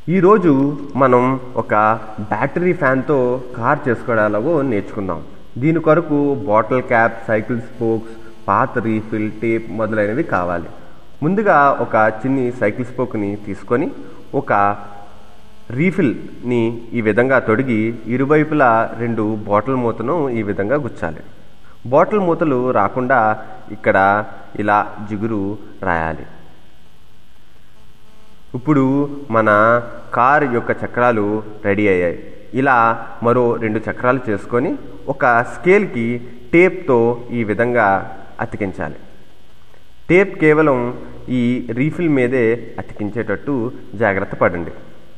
ఈరోజు మనం ఒక బ్యాటరీ ఫ్యాన్తో కార్ చేసుకోవడాలో నేర్చుకుందాం దీని కొరకు బాటిల్ క్యాప్ సైకిల్ స్పోక్స్ పాత రీఫిల్ టేప్ మొదలైనవి కావాలి ముందుగా ఒక చిన్ని సైకిల్ స్పోక్ని తీసుకొని ఒక రీఫిల్ని ఈ విధంగా తొడిగి ఇరువైపులా రెండు బాటిల్ మూతను ఈ విధంగా గుచ్చాలి బాటిల్ మూతలు రాకుండా ఇక్కడ ఇలా జిగురు రాయాలి ఇప్పుడు మన కార్ యొక్క చక్రాలు రెడీ అయ్యాయి ఇలా మరో రెండు చక్రాలు చేసుకొని ఒక స్కేల్కి టేప్తో ఈ విధంగా అతికించాలి టేప్ కేవలం ఈ రీఫిల్ మీదే అతికించేటట్టు జాగ్రత్త పడండి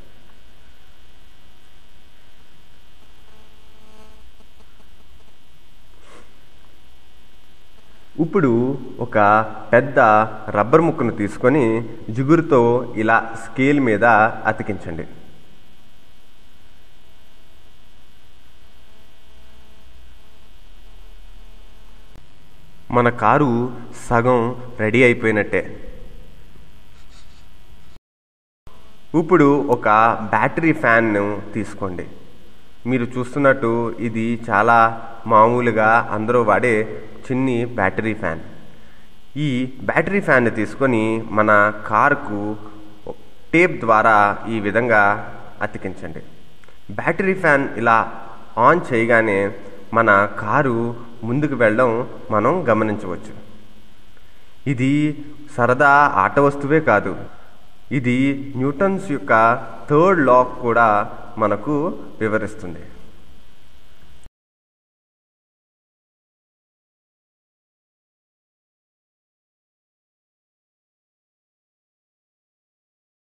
ఇప్పుడు ఒక పెద్ద రబ్బర్ ముక్కను తీసుకొని జిగురుతో ఇలా స్కేల్ మీద అతికించండి మన కారు సగం రెడీ అయిపోయినట్టే ఇప్పుడు ఒక బ్యాటరీ ఫ్యాన్ను తీసుకోండి మీరు చూస్తున్నట్టు ఇది చాలా మామూలుగా అందరూ వాడే చిన్ని బ్యాటరీ ఫ్యాన్ ఈ బ్యాటరీ ఫ్యాన్ని తీసుకొని మన కారుకు టేప్ ద్వారా ఈ విధంగా అతికించండి బ్యాటరీ ఫ్యాన్ ఇలా ఆన్ చేయగానే మన కారు ముందుకు వెళ్ళడం మనం గమనించవచ్చు ఇది సరదా ఆట వస్తువే కాదు ఇది న్యూటన్స్ యొక్క థర్డ్ లాక్ కూడా మనకు వివరిస్తుంది